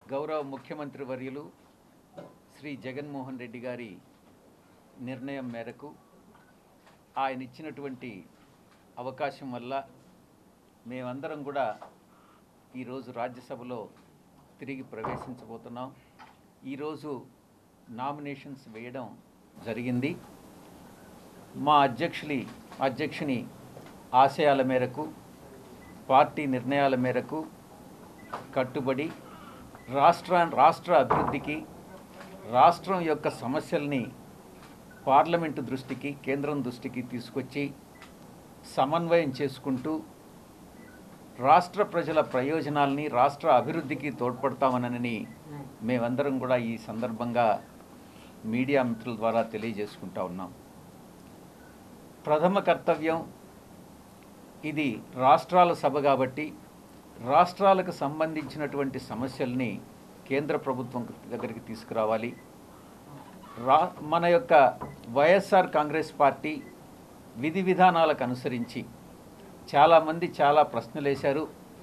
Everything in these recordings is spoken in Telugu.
గౌరవ ముఖ్యమంత్రి వర్యులు శ్రీ జగన్మోహన్ రెడ్డి గారి నిర్ణయం మేరకు ఆయన ఇచ్చినటువంటి అవకాశం వల్ల మేమందరం కూడా ఈరోజు రాజ్యసభలో తిరిగి ప్రవేశించబోతున్నాం ఈరోజు నామినేషన్స్ వేయడం జరిగింది మా అధ్యక్షులి అధ్యక్షుని ఆశయాల మేరకు పార్టీ నిర్ణయాల మేరకు కట్టుబడి రాష్ట్ర రాష్ట్ర అభివృద్ధికి రాష్ట్రం యొక్క సమస్యల్ని పార్లమెంటు దృష్టికి కేంద్రం దృష్టికి తీసుకొచ్చి సమన్వయం చేసుకుంటూ రాష్ట్ర ప్రజల ప్రయోజనాల్ని రాష్ట్ర అభివృద్ధికి తోడ్పడతామనని మేమందరం కూడా ఈ సందర్భంగా మీడియా మిత్రుల ద్వారా తెలియజేసుకుంటా ఉన్నాం ప్రథమ కర్తవ్యం ఇది రాష్ట్రాల సభ కాబట్టి రాష్ట్రాలకు సంబంధించినటువంటి సమస్యల్ని కేంద్ర ప్రభుత్వం దగ్గరికి తీసుకురావాలి రా మన యొక్క వైఎస్ఆర్ కాంగ్రెస్ పార్టీ విధి విధానాలకు అనుసరించి చాలామంది చాలా ప్రశ్నలు వేశారు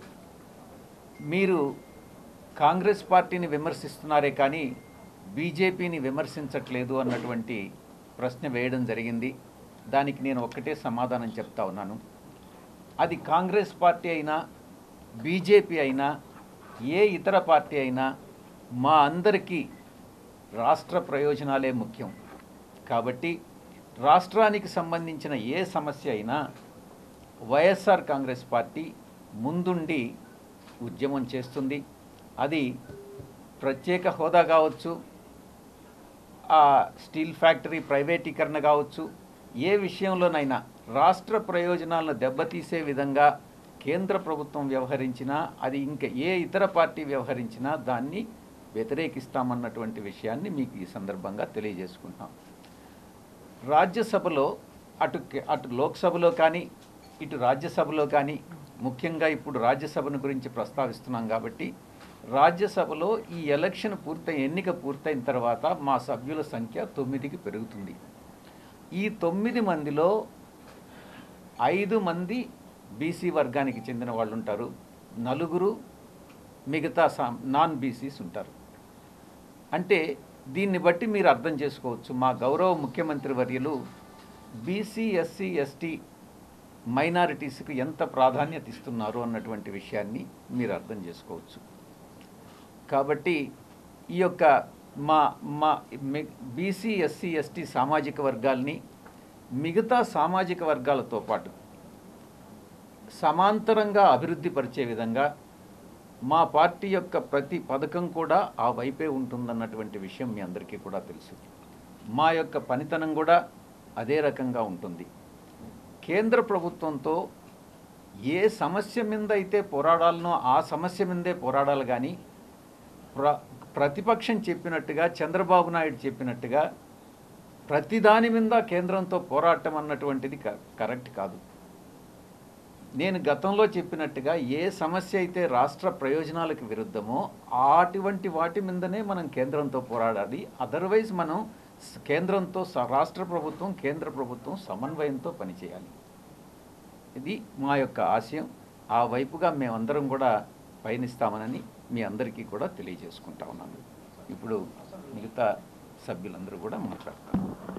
మీరు కాంగ్రెస్ పార్టీని విమర్శిస్తున్నారే కానీ బీజేపీని విమర్శించట్లేదు అన్నటువంటి ప్రశ్న వేయడం జరిగింది దానికి నేను ఒక్కటే సమాధానం చెప్తా ఉన్నాను అది కాంగ్రెస్ పార్టీ అయినా బీజేపీ అయినా ఏ ఇతర పార్టీ అయినా మా అందరికీ రాష్ట్ర ప్రయోజనాలే ముఖ్యం కాబట్టి రాష్ట్రానికి సంబంధించిన ఏ సమస్య అయినా వైఎస్ఆర్ కాంగ్రెస్ పార్టీ ముందుండి ఉద్యమం చేస్తుంది అది ప్రత్యేక హోదా కావచ్చు ఆ స్టీల్ ఫ్యాక్టరీ ప్రైవేటీకరణ కావచ్చు ఏ విషయంలోనైనా రాష్ట్ర ప్రయోజనాలను దెబ్బతీసే విధంగా కేంద్ర ప్రభుత్వం వ్యవహరించినా అది ఇంకా ఏ ఇతర పార్టీ వ్యవహరించినా దాన్ని వ్యతిరేకిస్తామన్నటువంటి విషయాన్ని మీకు ఈ సందర్భంగా తెలియజేసుకుంటాం రాజ్యసభలో అటు కే- అటు లోక్సభలో కానీ ఇటు రాజ్యసభలో కానీ ముఖ్యంగా ఇప్పుడు రాజ్యసభను గురించి ప్రస్తావిస్తున్నాం కాబట్టి రాజ్యసభలో ఈ ఎలక్షన్ పూర్తయి ఎన్నిక పూర్తయిన తర్వాత మా సభ్యుల సంఖ్య తొమ్మిదికి పెరుగుతుంది ఈ తొమ్మిది మందిలో ఐదు మంది బీసీ వర్గానికి చెందిన వాళ్ళు ఉంటారు నలుగురు మిగతా సా నాన్ బీసీస్ ఉంటారు అంటే దీన్ని బట్టి మీరు అర్థం చేసుకోవచ్చు మా గౌరవ ముఖ్యమంత్రి వర్యులు బీసీ ఎస్సీ ఎస్టీ మైనారిటీస్కి ఎంత ప్రాధాన్యత ఇస్తున్నారు అన్నటువంటి విషయాన్ని మీరు అర్థం చేసుకోవచ్చు కాబట్టి ఈ యొక్క మా మా బీసీ ఎస్సీ ఎస్టీ సామాజిక వర్గాల్ని మిగతా సామాజిక వర్గాలతో పాటు సమాంతరంగా అభివృద్ధి పరిచే విధంగా మా పార్టీ యొక్క ప్రతి పథకం కూడా ఆ వైపే ఉంటుందన్నటువంటి విషయం మీ అందరికీ కూడా తెలుసు మా యొక్క పనితనం కూడా అదే రకంగా ఉంటుంది కేంద్ర ప్రభుత్వంతో ఏ సమస్య మీద అయితే పోరాడాలనో ఆ సమస్య మీదే పోరాడాలి కానీ ప్ర ప్రతిపక్షం చెప్పినట్టుగా చంద్రబాబు నాయుడు చెప్పినట్టుగా ప్రతిదాని మీద కేంద్రంతో పోరాటం అన్నటువంటిది క- కరెక్ట్ కాదు నేను గతంలో చెప్పినట్టుగా ఏ సమస్య అయితే రాష్ట్ర ప్రయోజనాలకు విరుద్ధమో అటువంటి వాటి మీదనే మనం కేంద్రంతో పోరాడాలి అదర్వైజ్ మనం స- కేంద్రంతో స- రాష్ట్ర ప్రభుత్వం కేంద్ర ప్రభుత్వం సమన్వయంతో పనిచేయాలి ఇది మా యొక్క ఆశయం ఆ వైపుగా మేమందరం కూడా పయనిస్తామనని మీ అందరికీ కూడా తెలియజేసుకుంటా ఉన్నాను ఇప్పుడు మిగతా సభ్యులందరూ కూడా మాట్లాడతారు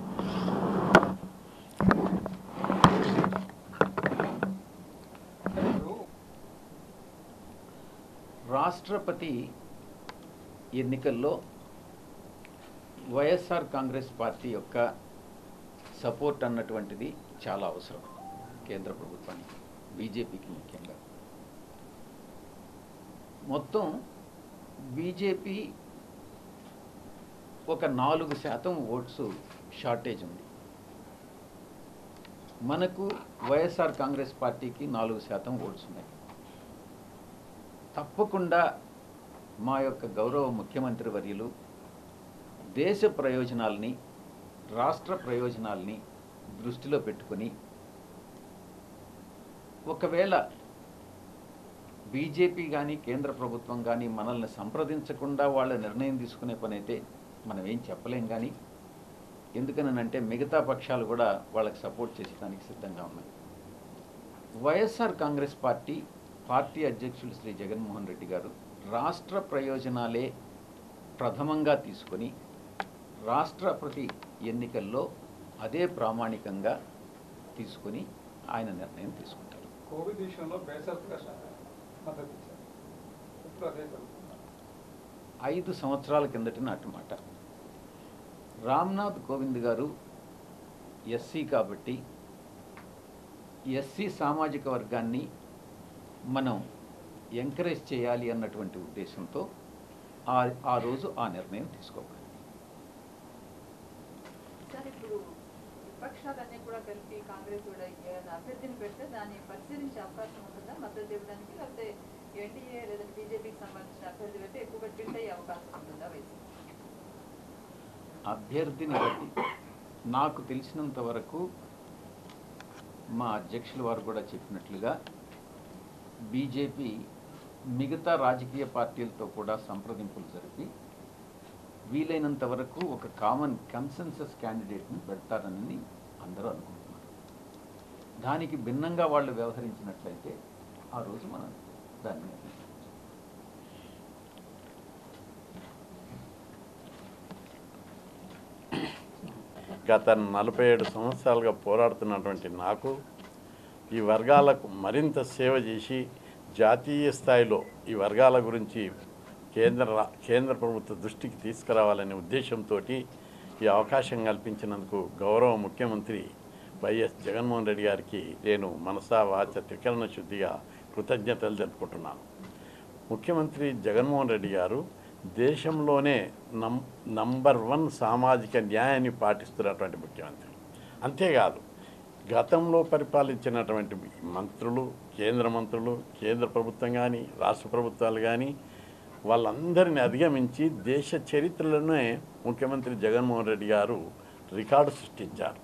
రాష్ట్రపతి ఎన్నికల్లో వైఎస్ఆర్ కాంగ్రెస్ పార్టీ యొక్క సపోర్ట్ అన్నటువంటిది చాలా అవసరం కేంద్ర ప్రభుత్వానికి బీజేపీకి ముఖ్యంగా మొత్తం బీజేపీ ఒక నాలుగు శాతం ఓట్స్ షార్టేజ్ ఉంది మనకు వైఎస్ఆర్ కాంగ్రెస్ పార్టీకి నాలుగు శాతం ఓట్స్ ఉన్నాయి తప్పకుండా మా యొక్క గౌరవ ముఖ్యమంత్రి వర్యులు దేశ ప్రయోజనాల్ని రాష్ట్ర ప్రయోజనాల్ని దృష్టిలో పెట్టుకొని ఒకవేళ బీజేపీ కానీ కేంద్ర ప్రభుత్వం కానీ మనల్ని సంప్రదించకుండా వాళ్ళ నిర్ణయం తీసుకునే పని అయితే మనం ఏం చెప్పలేం కానీ ఎందుకనంటే మిగతా పక్షాలు కూడా వాళ్ళకి సపోర్ట్ చేసేదానికి సిద్ధంగా ఉన్నాయి వైఎస్ఆర్ కాంగ్రెస్ పార్టీ పార్టీ అధ్యక్షులు శ్రీ జగన్మోహన్ రెడ్డి గారు రాష్ట్ర ప్రయోజనాలే ప్రథమంగా తీసుకొని రాష్ట్రపతి ఎన్నికల్లో అదే ప్రామాణికంగా తీసుకొని ఆయన నిర్ణయం తీసుకుంటారు కోవిడ్ విషయంలో బేసరతుగా మద్దతు ఇచ్చారు ఇప్పుడు అదే జరుగుతుంది ఐదు సంవత్సరాల కిందటి నాటి మాట రామ్నాథ్ కోవింద్ గారు ఎస్సీ కాబట్టి ఎస్సీ సామాజిక వర్గాన్ని మనం ఎంకరేజ్ చేయాలి అన్నటువంటి ఉద్దేశంతో ఆ ఆ రోజు ఆ నిర్ణయం తీసుకోబడింది సార్ ఇప్పుడు విపక్షాలన్నీ కూడా కలిపి కాంగ్రెస్ కూడా ఏదైనా అభ్యర్థిని పెడితే దాన్ని పరిశీలించే అవకాశం ఉంటుందా మద్దతు ఇవ్వడానికి లేకపోతే ఎన్డీఏ లేదంటే బీజేపీకి సంబంధించిన అభ్యర్థి పెడితే ఎక్కువగా టిల్ట్ అయ్యే అవకాశం ఉంటుందా వైసీపీ అభ్యర్థిని బట్టి నాకు తెలిసినంత వరకు మా అధ్యక్షుల వారు కూడా చెప్పినట్లుగా బీజేపీ మిగతా రాజకీయ పార్టీలతో కూడా సంప్రదింపులు జరిపి వీలైనంత వరకు ఒక కామన్ కన్సెన్సస్ క్యాండిడేట్ని పెడతారని అందరూ అనుకుంటున్నారు దానికి భిన్నంగా వాళ్ళు వ్యవహరించినట్లయితే ఆ రోజు మనం దాన్ని నిర్ణయించవచ్చు. గత నలభై ఏడు సంవత్సరాలుగా పోరాడుతున్నటువంటి నాకు ఈ వర్గాలకు మరింత సేవ చేసి జాతీయ స్థాయిలో ఈ వర్గాల గురించి కేంద్ర రా- కేంద్ర ప్రభుత్వ దృష్టికి తీసుకురావాలనే ఉద్దేశంతో ఈ అవకాశం కల్పించినందుకు గౌరవ ముఖ్యమంత్రి వైఎస్ జగన్మోహన్ రెడ్డి గారికి నేను మనసా వాచ త్రికరణ శుద్ధిగా కృతజ్ఞతలు తెలుపుకుంటున్నాను ముఖ్యమంత్రి జగన్మోహన్ రెడ్డి గారు దేశంలోనే నం నంబర్ వన్ సామాజిక న్యాయాన్ని పాటిస్తున్నటువంటి ముఖ్యమంత్రి అంతేకాదు గతంలో పరిపాలించినటువంటి మంత్రులు కేంద్ర మంత్రులు కేంద్ర ప్రభుత్వం కానీ రాష్ట్ర ప్రభుత్వాలు కానీ వాళ్ళందరిని అధిగమించి దేశ చరిత్రలోనే ముఖ్యమంత్రి జగన్మోహన్ రెడ్డి గారు రికార్డు సృష్టించారు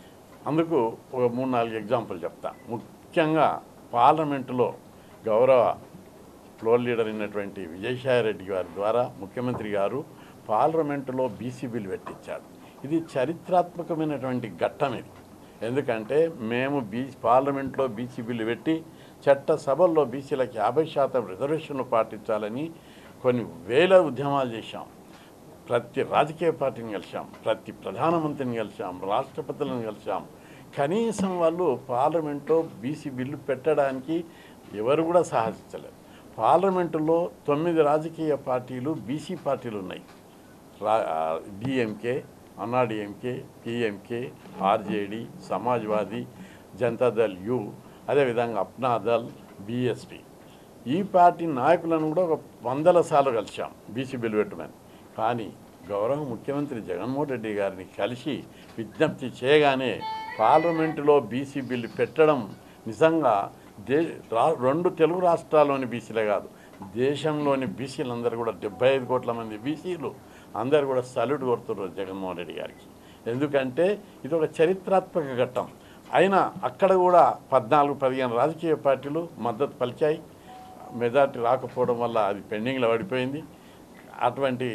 అందుకు ఒక మూడు నాలుగు ఎగ్జాంపుల్ చెప్తా ముఖ్యంగా పార్లమెంటులో గౌరవ ఫ్లోర్ లీడర్ అయినటువంటి విజయసాయిరెడ్డి గారి ద్వారా ముఖ్యమంత్రి గారు పార్లమెంటులో బీసీ బిల్ పెట్టించారు ఇది చరిత్రాత్మకమైనటువంటి ఘట్టం ఇది ఎందుకంటే మేము బీ పార్లమెంట్లో బీసీ బిల్లు పెట్టి చట్టసభల్లో బీసీలకు యాభై శాతం రిజర్వేషన్లు పాటించాలని కొన్ని వేల ఉద్యమాలు చేశాం ప్రతి రాజకీయ పార్టీని కలిసాం ప్రతి ప్రధానమంత్రిని కలిసాం రాష్ట్రపతులను కలిసాం కనీసం వాళ్ళు పార్లమెంట్లో బీసీ బిల్లు పెట్టడానికి ఎవరు కూడా సాహసించలేదు పార్లమెంటులో తొమ్మిది రాజకీయ పార్టీలు బీసీ పార్టీలు ఉన్నాయి రా DMK AIADMK PMK RJD Samajwadi Janata Dal U అదేవిధంగా అప్నాదల్ బీఎస్పీ ఈ పార్టీ నాయకులను కూడా ఒక వందల సార్లు కలిసాం బీసీ బిల్లు పెట్టమని కానీ గౌరవ ముఖ్యమంత్రి జగన్మోహన్ రెడ్డి గారిని కలిసి విజ్ఞప్తి చేయగానే పార్లమెంటులో బీసీ బిల్లు పెట్టడం నిజంగా దే రా రెండు తెలుగు రాష్ట్రాల్లోని బీసీలే కాదు దేశంలోని బీసీలందరూ కూడా డెబ్బై ఐదు కోట్ల మంది బీసీలు అందరూ కూడా సల్యూట్ కొడుతున్నారు జగన్మోహన్ రెడ్డి గారికి ఎందుకంటే ఇది ఒక చరిత్రాత్మక ఘట్టం అయినా అక్కడ కూడా పద్నాలుగు పదిహేను రాజకీయ పార్టీలు మద్దతు పలికాయి మెజార్టీ రాకపోవడం వల్ల అది పెండింగ్లో పడిపోయింది అటువంటి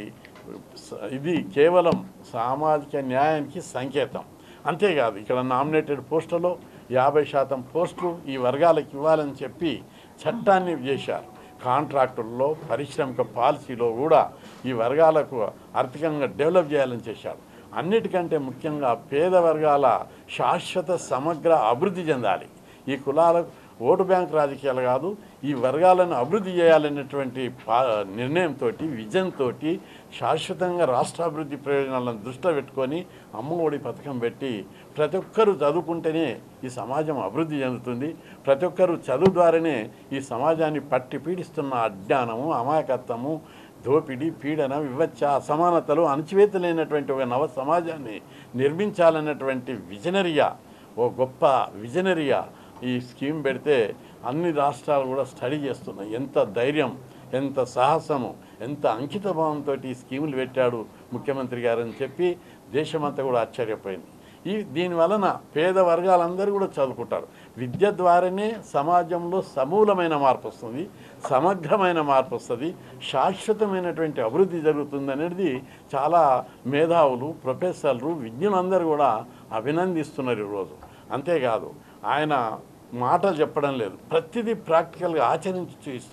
స- ఇది కేవలం సామాజిక న్యాయానికి సంకేతం అంతేకాదు ఇక్కడ నామినేటెడ్ పోస్టులో యాభై శాతం పోస్టులు ఈ వర్గాలకు ఇవ్వాలని చెప్పి చట్టాన్ని చేశారు కాంట్రాక్టుల్లో పారిశ్రామిక పాలసీలో కూడా ఈ వర్గాలకు ఆర్థికంగా డెవలప్ చేయాలని చేశారు అన్నిటికంటే ముఖ్యంగా పేద వర్గాల శాశ్వత సమగ్ర అభివృద్ధి చెందాలి ఈ కులాలకు ఓటు బ్యాంక్ రాజకీయాలు కాదు ఈ వర్గాలను అభివృద్ధి చేయాలనేటువంటి పా నిర్ణయంతో విజన్తో శాశ్వతంగా రాష్ట్రాభివృద్ధి ప్రయోజనాలను దృష్టిలో పెట్టుకొని అమ్మఒడి పథకం పెట్టి ప్రతి ఒక్కరూ చదువుకుంటేనే ఈ సమాజం అభివృద్ధి చెందుతుంది ప్రతి ఒక్కరూ చదువు ద్వారానే ఈ సమాజాన్ని పట్టి పీడిస్తున్న అజ్ఞానము అమాయకత్వము దోపిడీ పీడన వివచ్చ అసమానతలు అణచివేతలేనటువంటి ఒక నవ సమాజాన్ని నిర్మించాలన్నటువంటి విజనరియా ఓ గొప్ప విజనరియా ఈ స్కీమ్ పెడితే అన్ని రాష్ట్రాలు కూడా స్టడీ చేస్తున్నాయి ఎంత ధైర్యం ఎంత సాహసము ఎంత అంకిత భావంతో ఈ స్కీములు పెట్టాడు ముఖ్యమంత్రి గారు అని చెప్పి దేశమంతా కూడా ఆశ్చర్యపోయింది ఈ దీని వలన పేద వర్గాలందరూ కూడా చదువుకుంటారు విద్య ద్వారానే సమాజంలో సమూలమైన మార్పు వస్తుంది సమగ్రమైన మార్పు వస్తుంది శాశ్వతమైనటువంటి అభివృద్ధి జరుగుతుంది అనేది చాలా మేధావులు ప్రొఫెసర్లు విజ్ఞులందరూ కూడా అభినందిస్తున్నారు ఈరోజు అంతేకాదు ఆయన మాటలు చెప్పడం లేదు ప్రతిదీ ప్రాక్టికల్గా ఆచరించి చూపిస్తున్నాం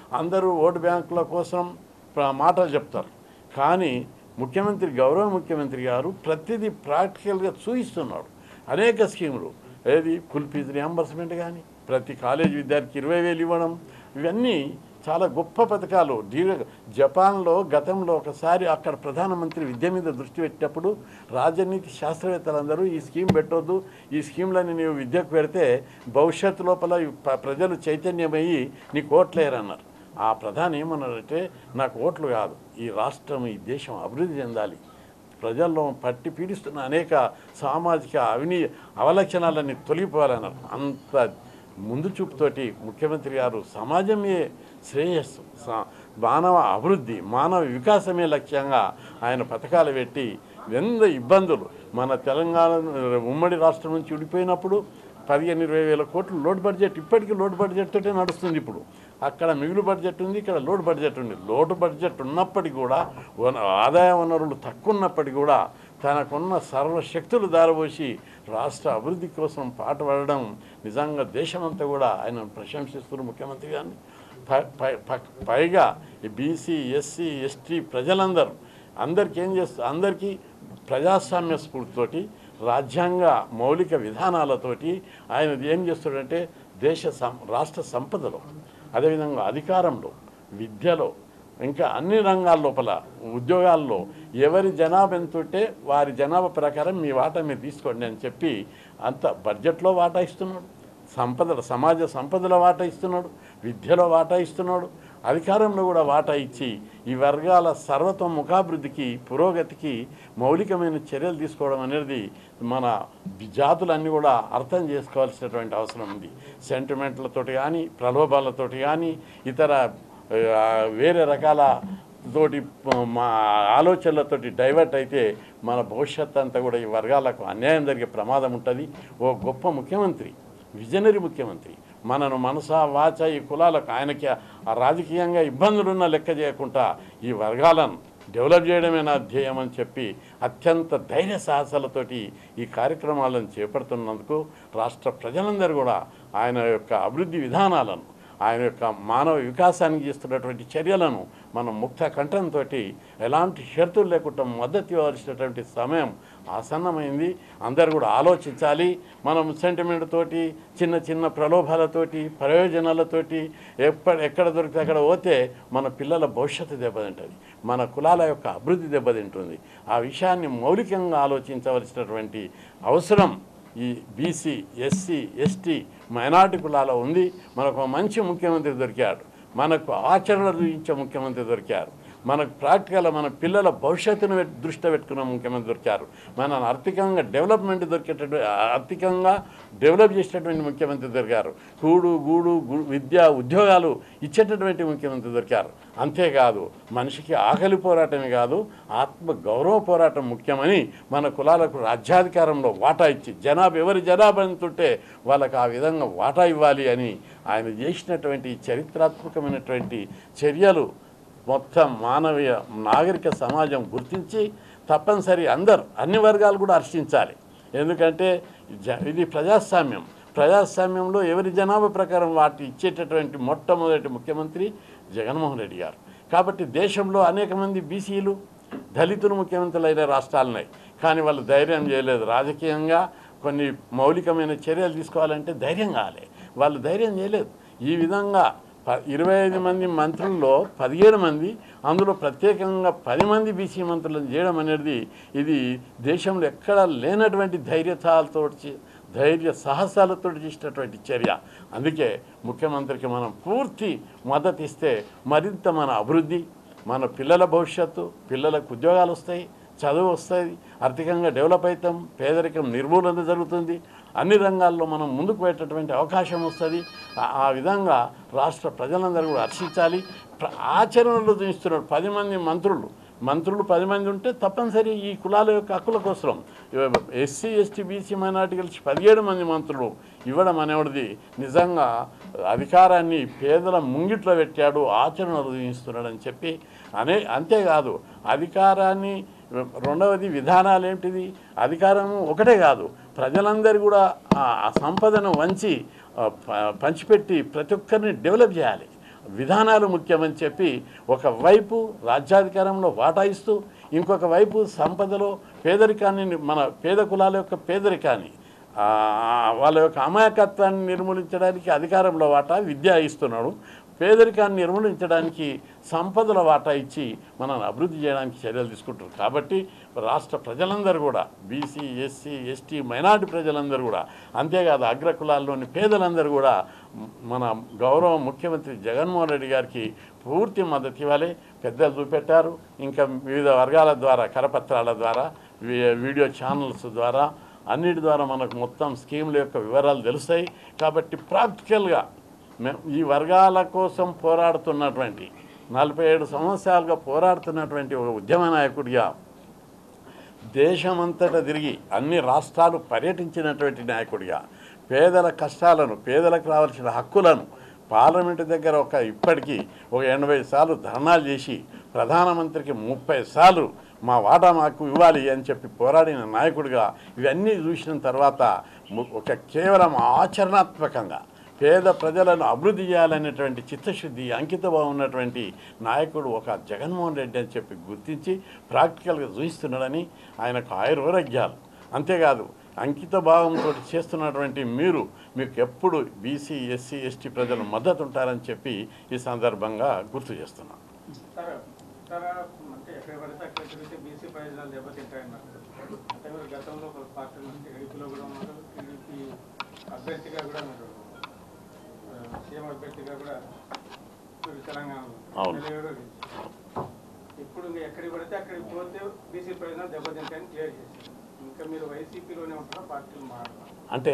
అందరూ ఓటు బ్యాంకుల కోసం ప్ర- మాటలు చెప్తారు కానీ ముఖ్యమంత్రి గౌరవ ముఖ్యమంత్రి గారు ప్రతిదీ ప్రాక్టికల్గా చూపిస్తున్నాడు అనేక స్కీములు ఏది ఫుల్ ఫీజు రియంబర్స్మెంట్ కానీ ప్రతి కాలేజ్ విద్యార్థికి ఇరవై వేలు ఇవ్వడం ఇవన్నీ చాలా గొప్ప పథకాలు దీర్ఘ జపాన్లో గతంలో ఒకసారి అక్కడ ప్రధానమంత్రి విద్య మీద దృష్టి పెట్టినప్పుడు రాజనీతి శాస్త్రవేత్తలందరూ ఈ స్కీమ్ పెట్టొద్దు ఈ స్కీమ్లని నీవు విద్యకు పెడితే భవిష్యత్తు లోపల ఈ ప్ర- ప్రజలు చైతన్యమయ్యి నీకు ఓట్లేరన్నారు ఆ ప్రధాని ఏమన్నారంటే నాకు ఓట్లు కాదు ఈ రాష్ట్రం ఈ దేశం అభివృద్ధి చెందాలి ప్రజల్లో పట్టి పీడిస్తున్న అనేక సామాజిక అవినీ అవలక్షణాలన్నీ తొలగిపోవాలన్నారు అంత ముందు చూపుతోటి ముఖ్యమంత్రి గారు సమాజమే శ్రేయస్సు స- మానవ అభివృద్ధి మానవ వికాసమే లక్ష్యంగా ఆయన పథకాలు పెట్టి ఎంత ఇబ్బందులు మన తెలంగాణ ఉమ్మడి రాష్ట్రం నుంచి విడిపోయినప్పుడు పదిహేను ఇరవై వేల కోట్లు లోడ్ బడ్జెట్ ఇప్పటికీ లోడ్ బడ్జెట్ తోటే నడుస్తుంది ఇప్పుడు అక్కడ మిగులు బడ్జెట్ ఉంది ఇక్కడ లోడ్ బడ్జెట్ ఉంది లోడ్ బడ్జెట్ ఉన్నప్పటికీ కూడా వన- ఆదాయ వనరులు తక్కువ ఉన్నప్పటికీ కూడా తనకున్న సర్వశక్తులు దారబోసి రాష్ట్ర అభివృద్ధి కోసం పాటుపడడం నిజంగా దేశమంతా కూడా ఆయన ప్రశంసిస్తున్నారు ముఖ్యమంత్రి గారిని పై- పై- ప- పైగా ఈ బీసీ ఎస్సీ ఎస్టీ ప్రజలందరూ అందరికీ ఏం చేస్తారు అందరికీ ప్రజాస్వామ్య స్ఫూర్తితోటి రాజ్యాంగ మౌలిక విధానాలతోటి ఆయన ఏం చేస్తాడంటే దేశ సం రాష్ట్ర సంపదలో అదేవిధంగా అధికారంలో విద్యలో ఇంకా అన్ని రంగాల లోపల ఉద్యోగాల్లో ఎవరి జనాభా ఎంత ఉంటే వారి జనాభా ప్రకారం మీ వాటా మీరు తీసుకోండి అని చెప్పి అంత బడ్జెట్లో వాటా ఇస్తున్నాడు సంపదల సమాజ సంపదల వాటా ఇస్తున్నాడు విద్యలో వాటా ఇస్తున్నాడు అధికారంలో కూడా వాటా ఇచ్చి ఈ వర్గాల సర్వతోముఖాభివృద్ధికి పురోగతికి మౌలికమైన చర్యలు తీసుకోవడం అనేది మన జాతులన్నీ కూడా అర్థం చేసుకోవాల్సినటువంటి అవసరం ఉంది సెంటిమెంట్లతోటి కానీ ప్రలోభాలతోటి కానీ ఇతర ఆ, వేరే రకాల తోటి మా ఆలోచనలతోటి డైవర్ట్ అయితే మన భవిష్యత్ అంతా కూడా ఈ వర్గాలకు అన్యాయం జరిగే ప్రమాదం ఉంటుంది ఓ గొప్ప ముఖ్యమంత్రి విజనరీ ముఖ్యమంత్రి మనను మనస వాచ ఈ కులాలకు ఆయనకి ఆ రాజకీయంగా ఇబ్బందులున్న లెక్క చేయకుండా ఈ వర్గాలను డెవలప్ చేయడమే నా ధ్యేయం అని చెప్పి అత్యంత ధైర్య సాహసాలతోటి ఈ కార్యక్రమాలను చేపడుతున్నందుకు రాష్ట్ర ప్రజలందరూ కూడా ఆయన యొక్క అభివృద్ధి విధానాలను ఆయన యొక్క మానవ వికాసానికి చేస్తున్నటువంటి చర్యలను మనం ముక్త కంఠంతో ఎలాంటి షరతులు లేకుండా మద్దతు ఇవ్వాల్సినటువంటి సమయం ఆసన్నమైంది అందరు కూడా ఆలోచించాలి మనం సెంటిమెంట్ తోటి చిన్న చిన్న ప్రలోభాలతోటి ప్రయోజనాలతోటి ఎక్కడ ఎక్కడ దొరికితే అక్కడ పోతే మన పిల్లల భవిష్యత్తు దెబ్బతింటుంది మన కులాల యొక్క అభివృద్ధి దెబ్బతింటుంది ఆ విషయాన్ని మౌలికంగా ఆలోచించవలసినటువంటి అవసరం ఈ బీసీ ఎస్సీ ఎస్టీ మైనార్టీ కులాల ఉంది మనకు ఒక మంచి ముఖ్యమంత్రి దొరికాడు మనకు ఆచరణ చూపించే ముఖ్యమంత్రి దొరికారు మనకు ప్రాక్టికల్ మన పిల్లల భవిష్యత్తును పెట్- దృష్టిలో పెట్టుకున్న ముఖ్యమంత్రి దొరికారు మన ఆర్థికంగా డెవలప్మెంట్ దొరికేటటువంటి ఆర్థికంగా డెవలప్ చేసేటటువంటి ముఖ్యమంత్రి దొరికారు కూడు గూడు గు- విద్య ఉద్యోగాలు ఇచ్చేటటువంటి ముఖ్యమంత్రి దొరికారు అంతేకాదు మనిషికి ఆకలి పోరాటమే కాదు ఆత్మ గౌరవ పోరాటం ముఖ్యమని మన కులాలకు రాజ్యాధికారంలో వాటా ఇచ్చి జనాభా ఎవరి జనాభా ఎంత ఉంటే వాళ్ళకి ఆ విధంగా వాటా ఇవ్వాలి అని ఆయన చేసినటువంటి చరిత్రాత్మకమైనటువంటి చర్యలు మొత్తం మానవీయ నాగరిక సమాజం గుర్తించి తప్పనిసరి అందరు అన్ని వర్గాలు కూడా హర్షించాలి ఎందుకంటే జ- ఇది ప్రజాస్వామ్యం ప్రజాస్వామ్యంలో ఎవరి జనాభా ప్రకారం వాటి ఇచ్చేటటువంటి మొట్టమొదటి ముఖ్యమంత్రి జగన్మోహన్ రెడ్డి గారు కాబట్టి దేశంలో అనేక మంది బీసీలు దళితులు ముఖ్యమంత్రులైన రాష్ట్రాలు ఉన్నాయి కానీ వాళ్ళు ధైర్యం చేయలేదు రాజకీయంగా కొన్ని మౌలికమైన చర్యలు తీసుకోవాలంటే ధైర్యం కావాలి వాళ్ళు ధైర్యం చేయలేదు ఈ విధంగా ప- ఇరవై ఐదు మంది మంత్రుల్లో పదిహేడు మంది అందులో ప్రత్యేకంగా పది మంది బీసీ మంత్రులను చేయడం అనేది ఇది దేశంలో ఎక్కడ లేనటువంటి ధైర్యతాలతో ధైర్య సాహసాలతో చేసినటువంటి చర్య అందుకే ముఖ్యమంత్రికి మనం పూర్తి మద్దతు ఇస్తే మరింత మన అభివృద్ధి మన పిల్లల భవిష్యత్తు పిల్లలకు ఉద్యోగాలు వస్తాయి చదువు వస్తుంది ఆర్థికంగా డెవలప్ అవుతాం పేదరికం నిర్మూలన జరుగుతుంది అన్ని రంగాల్లో మనం ముందుకు పెట్టేటువంటి అవకాశం వస్తుంది ఆ- ఆ విధంగా రాష్ట్ర ప్రజలందరూ కూడా హర్షించాలి ప్ర- ఆచరణలో చూపిస్తున్నారు పది మంది మంత్రులు మంత్రులు పది మంది ఉంటే తప్పనిసరి ఈ కులాల యొక్క హక్కుల కోసం ఎస్సీ ఎస్టీ బీసీ మైనార్టీ కలిసి పదిహేడు మంది మంత్రులు ఇవ్వడం అనేవాడిది నిజంగా అధికారాన్ని పేదల ముంగిట్లో పెట్టాడు ఆచరణ చూపిస్తున్నాడని చెప్పి అనే అంతేకాదు అధికారాన్ని రెండవది విధానాలు ఏమిటిది అధికారం ఒకటే కాదు ప్రజలందరూ కూడా ఆ ఆ సంపదను వంచి ఆ, ప- పంచిపెట్టి ప్రతి ఒక్కరిని డెవలప్ చేయాలి విధానాలు ముఖ్యమని చెప్పి ఒకవైపు రాజ్యాధికారంలో వాటా ఇస్తూ ఇంకొక వైపు సంపదలో పేదరికాన్ని మన పేద కులాల యొక్క పేదరికాన్ని ఆ, వాళ్ళ యొక్క అమాయకత్వాన్ని నిర్మూలించడానికి అధికారంలో వాటా విద్య ఇస్తున్నాడు పేదరికాన్ని నిర్మూలించడానికి సంపదల వాటా ఇచ్చి మనల్ని అభివృద్ధి చేయడానికి చర్యలు తీసుకుంటారు కాబట్టి రాష్ట్ర ప్రజలందరూ కూడా బీసీ ఎస్సీ ఎస్టీ మైనార్టీ ప్రజలందరూ కూడా అంతేకాదు అగ్ర కులాల్లోని పేదలందరూ కూడా మ- మన గౌరవ ముఖ్యమంత్రి జగన్మోహన్ రెడ్డి గారికి పూర్తి మద్దతు ఇవ్వాలి పెద్దలు చూపెట్టారు ఇంకా వివిధ వర్గాల ద్వారా కరపత్రాల ద్వారా వీ- వీడియో ఛానల్స్ ద్వారా అన్నిటి ద్వారా మనకు మొత్తం స్కీముల యొక్క వివరాలు తెలుస్తాయి కాబట్టి ప్రాక్టికల్గా మేము ఈ వర్గాల కోసం పోరాడుతున్నటువంటి నలభై ఏడు సంవత్సరాలుగా పోరాడుతున్నటువంటి ఒక ఉద్యమ నాయకుడిగా దేశమంతటా తిరిగి అన్ని రాష్ట్రాలు పర్యటించినటువంటి నాయకుడిగా పేదల కష్టాలను పేదలకు రావాల్సిన హక్కులను పార్లమెంటు దగ్గర ఒక ఇప్పటికీ ఒక ఎనభై సార్లు ధర్నాలు చేసి ప్రధానమంత్రికి ముప్పై సార్లు మా వాటా మాకు ఇవ్వాలి అని చెప్పి పోరాడిన నాయకుడిగా ఇవన్నీ చూసిన తర్వాత ము- ఒక కేవలం ఆచరణాత్మకంగా పేద ప్రజలను అభివృద్ధి చేయాలనేటువంటి చిత్తశుద్ధి అంకితభావం ఉన్నటువంటి నాయకుడు ఒక జగన్మోహన్ రెడ్డి అని చెప్పి గుర్తించి ప్రాక్టికల్గా చూపిస్తున్నాడని ఆయనకు ఆయుర్వైరాగ్యాలు అంతేకాదు అంకిత భావంతో చేస్తున్నటువంటి మీరు మీకు ఎప్పుడు బీసీ ఎస్సీ ఎస్టీ ప్రజలు మద్దతు ఉంటారని చెప్పి ఈ సందర్భంగా గుర్తు చేస్తున్నాను సార్ సార్ అంటే ఎక్కడ పడితే అక్కడ తిరిగితే బీసీ ప్రయోజనాలు దెబ్బతింటాయన్నారు అంటే మీరు గతంలో ఒక పార్టీ నుంచి టీడీపీలో కూడా ఉన్నారు టీడీపీ అభ్యర్థిగా కూడా మీరు ఆ, సీఎం అభ్యర్థిగా కూడా మీరు తెలంగాణలో అవును. నిలబడి ఇప్పుడు ఇంకా ఎక్కడికి పడితే అక్కడికి పోతే బీసీ ప్రయోజనాలు దెబ్బతింటాయని క్లియర్ చేశారు ఇంకా మీరు వైసీపీలోనే ఉంటారా పార్టీలు మారారు అంటే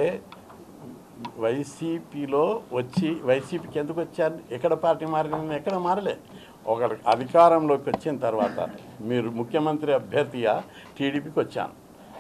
వైసీపీలో వచ్చి వైసీపీకి ఎందుకు వచ్చారు ఎక్కడ పార్టీ మారిన ఎక్కడ మారలే ఒక అధికారంలోకి వచ్చిన తర్వాత మీరు ముఖ్యమంత్రి అభ్యర్థిగా టీడీపీకి వచ్చాను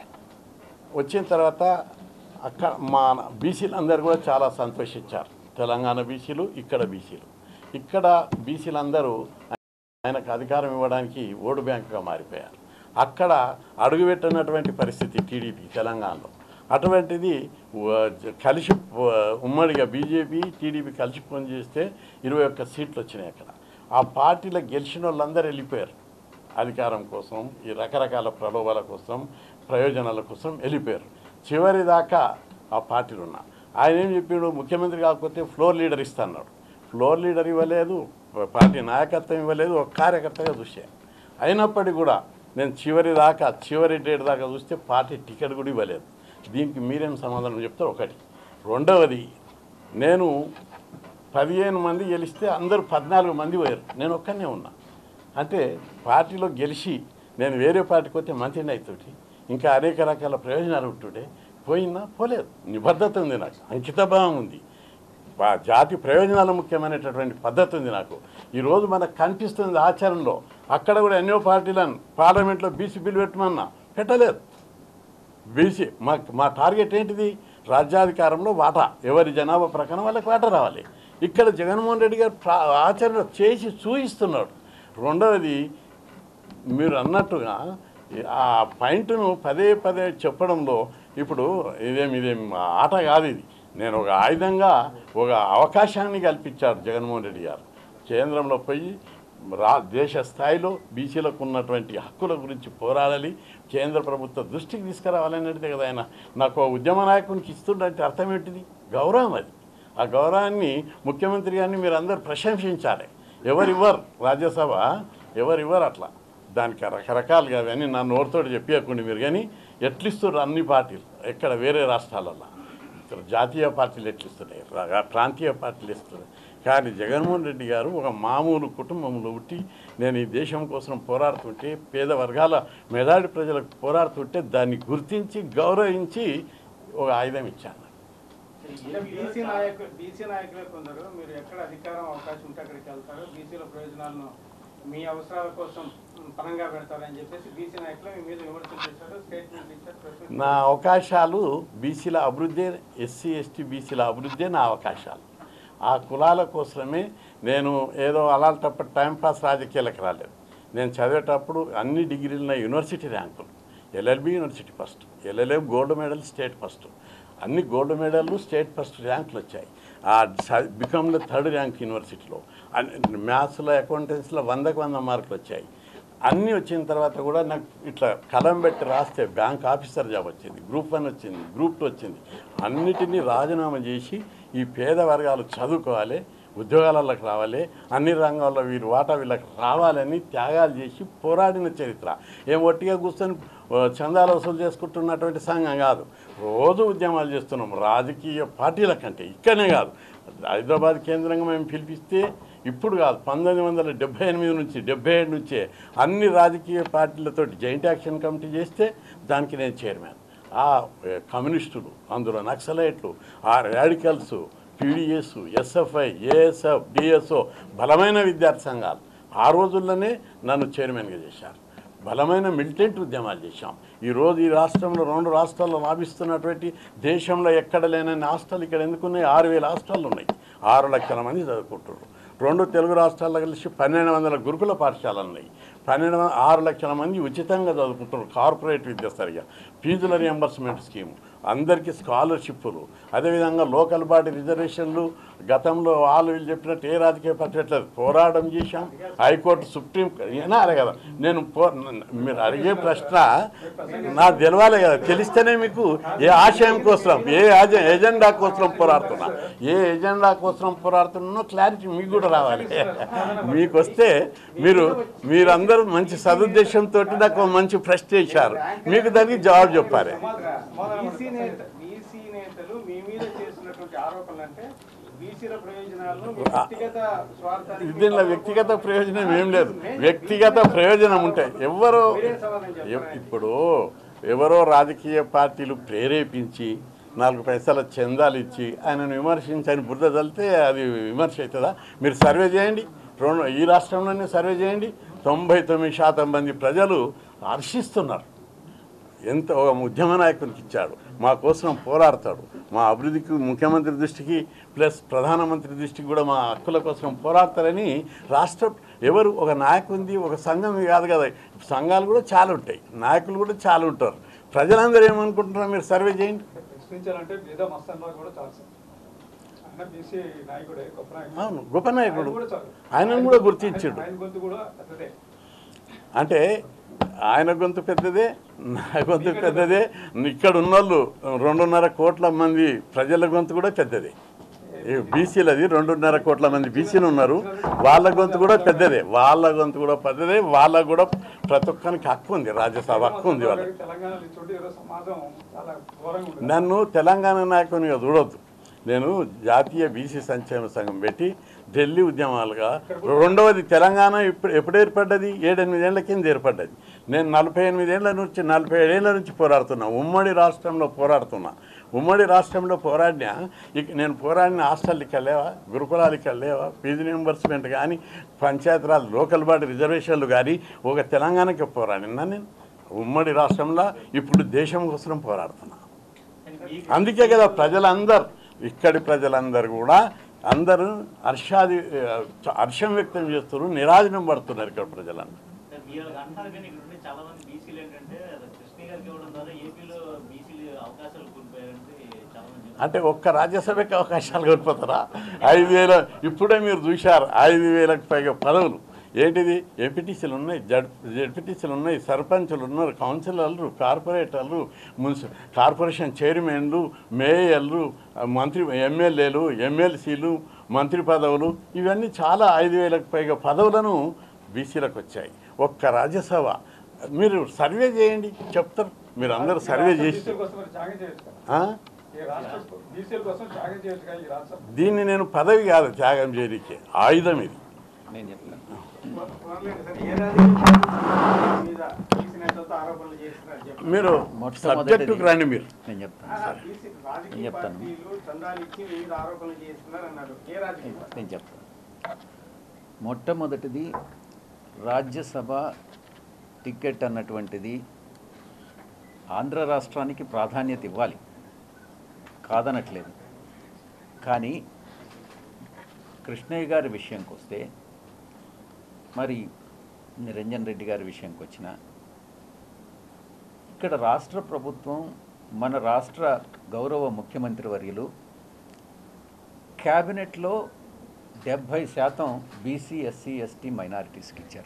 వచ్చిన తర్వాత అక్కడ మా బీసీలు అందరూ కూడా చాలా సంతోషించారు తెలంగాణ బీసీలు ఇక్కడ బీసీలు ఇక్కడ బీసీలు అందరూ ఆయనకు అధికారం ఇవ్వడానికి ఓటు బ్యాంకుగా మారిపోయారు అక్కడ అడుగుపెట్టినటువంటి పరిస్థితి టీడీపీ తెలంగాణలో అటువంటిది వ- జ- కలిసి ప- ఉమ్మడిగా బీజేపీ టీడీపీ కలిసి పనిచేస్తే ఇరవై ఒక్క సీట్లు వచ్చినాయి అక్కడ ఆ పార్టీలో గెలిచిన వాళ్ళందరూ వెళ్ళిపోయారు అధికారం కోసం ఈ రకరకాల ప్రలోభాల కోసం ప్రయోజనాల కోసం వెళ్ళిపోయారు చివరి దాకా ఆ పార్టీలు ఉన్నా ఆయన ఏం చెప్పిండు ముఖ్యమంత్రి కాకపోతే ఫ్లోర్ లీడర్ ఇస్తాన్నాడు ఫ్లోర్ లీడర్ ఇవ్వలేదు పార్టీ నాయకత్వం ఇవ్వలేదు ఒక కార్యకర్తగా చూసే అయినప్పటికీ కూడా నేను చివరి దాకా చివరి డేట్ దాకా చూస్తే పార్టీ టికెట్ కూడా ఇవ్వలేదు దీనికి మీరేం సమాధానం చెప్తారు ఒకటి రెండవది నేను పదిహేను మంది గెలిస్తే అందరూ పద్నాలుగు మంది పోయారు నేను ఒక్కనే ఉన్నా అంటే పార్టీలో గెలిచి నేను వేరే పార్టీకి పోతే మంత్రిని అవుతుంటే ఇంకా అనేక రకాల ప్రయోజనాలు ఉంటుండే పోయినా పోలేదు నిబద్ధత ఉంది నాకు అంకితభావం ఉంది పా- జాతి ప్రయోజనాలు ముఖ్యమైనటువంటి పద్ధతి ఉంది నాకు ఈరోజు మనకు కనిపిస్తుంది ఆచరణలో అక్కడ కూడా ఎన్నో పార్టీలను పార్లమెంట్లో బీసీ బిల్ పెట్టమన్నా పెట్టలేదు బీసీ మా మా టార్గెట్ ఏంటిది రాజ్యాధికారంలో వాటా ఎవరి జనాభా ప్రకారం వాళ్ళకి వాటా రావాలి ఇక్కడ జగన్మోహన్ రెడ్డి గారు ప్రా- ఆచరణ చేసి చూపిస్తున్నాడు రెండవది మీరు అన్నట్టుగా ఆ పాయింట్ను పదే పదే చెప్పడంలో ఇప్పుడు ఇదేం ఇదేం ఆట కాదు ఇది నేను ఒక ఆయుధంగా ఒక అవకాశాన్ని కల్పించారు జగన్మోహన్ రెడ్డి గారు కేంద్రంలో పోయి రా దేశ స్థాయిలో బీసీలకు ఉన్నటువంటి హక్కుల గురించి పోరాడాలి కేంద్ర ప్రభుత్వ దృష్టికి తీసుకురావాలనేది కదా ఆయన నాకు ఆ ఉద్యమ నాయకునికి ఇస్తుంటే అర్థం ఏంటిది గౌరవం అది ఆ గౌరవాన్ని ముఖ్యమంత్రి గారిని మీరు అందరు ప్రశంసించాలి ఎవరివ్వరు రాజ్యసభ ఎవరివ్వరు అట్లా దానికి రకరకాలుగా అవన్నీ నా నోటితోటి చెప్పేయకండి మీరు కానీ ఎట్లిస్తారు అన్ని పార్టీలు ఎక్కడ వేరే రాష్ట్రాలలో ఇక్కడ జాతీయ పార్టీలు ఎట్లిస్తున్నాయి రా- ప్రాంతీయ పార్టీలు ఇస్తున్నాయి కానీ జగన్మోహన్ రెడ్డి గారు ఒక మామూలు కుటుంబంలో పుట్టి నేను ఈ దేశం కోసం పోరాడుతుంటే పేద వర్గాల మెదాడి ప్రజలకు పోరాడుతుంటే దాన్ని గుర్తించి గౌరవించి ఒక ఆయుధం ఇచ్చాను బీసీ నాయకులు బీసీ నాయకులే కొందరు మీరు ఎక్కడ అధికారం అవకాశం ఉంటే అక్కడికి వెళ్తారు బీసీల ప్రయోజనాలను మీ అవసరాల కోసం పరంగా పెడతారని చెప్పేసి బీసీ నాయకులు మీ మీద విమర్శలు చేశారు స్టేట్మెంట్ ఇచ్చారు ప్రెస్ మీట్ నా అవకాశాలు బీసీల అభివృద్ధి ఎస్సీ ఎస్టీ బీసీల అభివృద్ధి నా అవకాశాలు ఆ కులాల కోసమే నేను ఏదో అలాంటప్పుడు టైంపాస్ రాజకీయాలకు రాలేదు నేను చదివేటప్పుడు అన్ని డిగ్రీలు నా యూనివర్సిటీ ర్యాంకులు LLB university first LLM gold medal state first అన్ని గోల్డ్ మెడల్లు స్టేట్ ఫస్ట్ ర్యాంకులు వచ్చాయి బికమ్ ద థర్డ్ ర్యాంక్ యూనివర్సిటీలో మ్యాథ్స్లో అకౌంటెన్సీలో వందకు వంద మార్కులు వచ్చాయి అన్నీ వచ్చిన తర్వాత కూడా నాకు ఇట్లా కలం పెట్టి రాస్తే బ్యాంక్ ఆఫీసర్ జాబ్ వచ్చింది గ్రూప్ వన్ వచ్చింది గ్రూప్ టూ వచ్చింది అన్నిటినీ రాజీనామా చేసి ఈ పేద వర్గాలు చదువుకోవాలి ఉద్యోగాలకు రావాలి అన్ని రంగాల్లో వీరు వాటా వీళ్ళకి రావాలని త్యాగాలు చేసి పోరాడిన చరిత్ర ఏం ఒట్టిగా కూర్చొని ఆ, చందాలు వసూలు చేసుకుంటున్నటువంటి సంఘం కాదు రోజు ఉద్యమాలు చేస్తున్నాం రాజకీయ పార్టీల కంటే ఇక్కడనే కాదు హైదరాబాద్ కేంద్రంగా మేము పిలిపిస్తే ఇప్పుడు కాదు పంతొమ్మిది వందల డెబ్బై ఎనిమిది నుంచి డెబ్బై ఏడు నుంచే అన్ని రాజకీయ పార్టీలతో జాయింట్ యాక్షన్ కమిటీ చేస్తే దానికి నేను చైర్మన్ ఆ ఏ, కమ్యూనిస్టులు అందులో నక్సలైట్లు ఆ radicals PDS SFI ASF DSO బలమైన విద్యార్థి సంఘాలు ఆ రోజుల్లోనే నన్ను చైర్మన్గా చేశారు బలమైన మిలిటెంట్ ఉద్యమాలు చేశాం ఈరోజు ఈ రాష్ట్రంలో రెండు రాష్ట్రాల్లో లాభిస్తున్నటువంటి దేశంలో ఎక్కడ లేనన్ని హాస్టల్ ఇక్కడ ఎందుకున్నాయి ఆరు వేల హాస్టళ్ళు ఉన్నాయి ఆరు లక్షల మంది చదువుకుంటున్నారు రెండు తెలుగు రాష్ట్రాల్లో కలిసి పన్నెండు వందల గురుకుల పాఠశాలలు ఉన్నాయి పన్నెండు వందల ఆరు లక్షల మంది ఉచితంగా చదువుకుంటున్నారు కార్పొరేట్ విద్య సరిగా ఫీజుల రియంబర్స్మెంట్ స్కీము అందరికీ స్కాలర్షిప్లు అదేవిధంగా లోకల్ బాడీ రిజర్వేషన్లు గతంలో వాళ్ళు వీళ్ళు చెప్పినట్టు ఏ రాజకీయ పార్టీ పెట్టలేదు పోరాటం చేశాం హైకోర్టు సుప్రీం వినాలి కదా నేను పో మీరు అడిగే ప్రశ్న నా తెలవాలి కదా తెలిస్తేనే మీకు ఏ ఆశయం కోసం ఏ ఆజ- ఎజెండా కోసం పోరాడుతున్నా ఏ ఎజెండా కోసం పోరాడుతున్నానో క్లారిటీ మీకు కూడా రావాలి మీకు వస్తే మీరు మీరందరూ మంచి సదుద్దేశంతో నాకు ఒక మంచి ప్రశ్న చేశారు మీకు దానికి జవాబు చెప్పాలి బీసీ నేత బీసీ నేతలు మీ మీద చేస్తున్నటువంటి ఆరోపణలు అంటే బీసీల ప్రయోజనాలను మీ వ్యక్తిగత స్వార్థానికి దీనిలో వ్యక్తిగత ప్రయోజనం ఏం లేదు వ్యక్తిగత ప్రయోజనం ఉంటాయి ఎవరో మీరేం సమాధానం చెప్తారు ఎవ్- ఇప్పుడు ఎవరో రాజకీయ పార్టీలు ప్రేరేపించి నాలుగు పైసల చందాలు ఇచ్చి ఆయనను విమర్శించని బురద చల్లితే అది విమర్శ అవుతుందా మీరు సర్వే చేయండి రెండు ఈ రాష్ట్రంలోనే సర్వే చేయండి తొంభై తొమ్మిది శాతం మంది ప్రజలు హర్షిస్తున్నారు ఎంత ఒక ఉద్యమ నాయకునికి ఇచ్చాడు మా కోసం పోరాడతాడు మా అభివృద్ధికి ముఖ్యమంత్రి దృష్టికి ప్లస్ ప్రధానమంత్రి దృష్టికి కూడా మా హక్కుల కోసం పోరాడతారని రాష్ట్ర ఎవరు ఒక నాయకుంది ఒక సంఘం కాదు కదా సంఘాలు కూడా చాలా ఉంటాయి నాయకులు కూడా చాలా ఉంటారు ప్రజలందరూ ఏమనుకుంటున్నారు మీరు సర్వే చేయండి ప్రశ్నించాలంటే బీదా మస్తాన్రావు కూడా చాలు సార్ ఆయన బీసీ నాయకుడే గొప్ప నాయకుడు అవును గొప్ప నాయకుడు ఆయన కూడా చాలు. ఆయనను కూడా గుర్తించాడు ఆయన గొంతు కూడా పెద్దదే అంటే ఆయన గొంతు పెద్దదే నా గొంతు పెద్దదే ఇక్కడ ఉన్నోళ్ళు రెండున్నర కోట్ల మంది ప్రజల గొంతు కూడా పెద్దదే ఈ బీసీలది రెండున్నర కోట్ల మంది బీసీలు ఉన్నారు వాళ్ళ గొంతు కూడా పెద్దదే వాళ్ళ గొంతు కూడా పెద్దదే వాళ్ళకు కూడా ప్రతి ఒక్కరికి హక్కు ఉంది రాజ్యసభ హక్కు ఉంది వాళ్ళకి తెలంగాణలో చోటు ఈరోజు సమాజం చాలా ఘోరంగా ఉంటుంది నన్ను తెలంగాణ నాయకునిగా చూడొద్దు నేను జాతీయ బీసీ సంక్షేమ సంఘం పెట్టి ఢిల్లీ ఉద్యమాలుగా రెండవది తెలంగాణ ఇప్పుడు ఎప్పుడు ఏర్పడ్డది ఏడెనిమిదేళ్ల కింద ఏర్పడ్డది నేను నలభై ఎనిమిదేళ్ల నుంచి నలభై ఏడేళ్ల నుంచి పోరాడుతున్నా ఉమ్మడి రాష్ట్రంలో పోరాడుతున్నా ఉమ్మడి రాష్ట్రంలో పోరాడినా ఇక నేను పోరాడిన హాస్టల్కి వెళ్ళేవా గురుకులాలకి వెళ్ళేవా ఫీజు రియంబర్స్మెంట్ కానీ పంచాయతీరాజ్ లోకల్ బాడీ రిజర్వేషన్లు కానీ ఒక తెలంగాణకి పోరాడినా నేను ఉమ్మడి రాష్ట్రంలో ఇప్పుడు దేశం కోసం పోరాడుతున్నా అందుకే కదా ప్రజలందరూ ఇక్కడి ప్రజలందరూ కూడా అందరూ హర్షాది హర్షం వ్యక్తం చేస్తున్నారు నిరాజనం పడుతున్నారు ఇక్కడ ప్రజలందరూ మీరు అంటున్నారు కానీ ఇక్కడ ఉండే చాలా మంది బీసీలు ఏంటంటే కృష్ణ గారికి ఇవ్వడం ద్వారా ఏపీలో బీసీలు అవకాశాలు కోల్పోయారంటే చాలా మంది చెప్తున్నారు. అంటే ఒక్క రాజ్యసభకి అవకాశాలు కోల్పోతారా ఐదు వేల ఇప్పుడే మీరు చూశారు ఐదు వేలకు పైగా పదవులు ఏంటిది ఎంపీటీసీలు ఉన్నాయి జడ్ జడ్పీటీసీలు ఉన్నాయి సర్పంచులు ఉన్నారు కౌన్సిలర్లు కార్పొరేటర్లు మున్సి కార్పొరేషన్ చైర్మన్లు మేయర్లు మంత్రి ఎమ్మెల్యేలు ఎమ్మెల్సీలు మంత్రి పదవులు ఇవన్నీ చాలా ఐదు వేలకు పైగా పదవులను బీసీలకు వచ్చాయి ఒక్క రాజ్యసభ మీరు సర్వే చేయండి చెప్తారు మీరు అందరూ సర్వే చేసి బీసీల కోసం మరి త్యాగం చేయొచ్చు కదా ఆ? ఈ రాష్ట్ర బీసీల కోసం త్యాగం చేయొచ్చు కదా ఈ రాష్ట్రం దీన్ని నేను పదవి కాదు త్యాగం చేయడానికి ఆయుధం ఇది నేను చెప్తాను పర్లేదు సార్, ఏ రాజకీయ పార్టీ మీద బీసీ నేతలతో ఆరోపణలు చేస్తున్నారు చెప్పండి. మీరు మొట్టమొదటిది- సబ్జెక్టుకు రండి మీరు నేను చెప్తాను ఆ, సార్ బీసీ రాజకీయ నేను చెప్తాను. పార్టీలు చందాలు ఇచ్చి మీ మీద ఆరోపణలు చేస్తున్నారు అన్నారు ఏ రాజకీయ పార్టీ నేను చెప్తాను మొట్టమొదటిది రాజ్యసభ టికెట్ అన్నటువంటిది ఆంధ్ర రాష్ట్రానికి ప్రాధాన్యత ఇవ్వాలి కాదనట్లేదు కానీ కృష్ణయ్య గారి విషయంకి వస్తే మరి నిరంజన్ రెడ్డి గారి విషయంకి వచ్చిన ఇక్కడ రాష్ట్ర ప్రభుత్వం మన రాష్ట్ర గౌరవ ముఖ్యమంత్రి వర్యులు క్యాబినెట్లో డెబ్భై శాతం బీసీ ఎస్సీ ఎస్టీ మైనారిటీస్కి ఇచ్చారు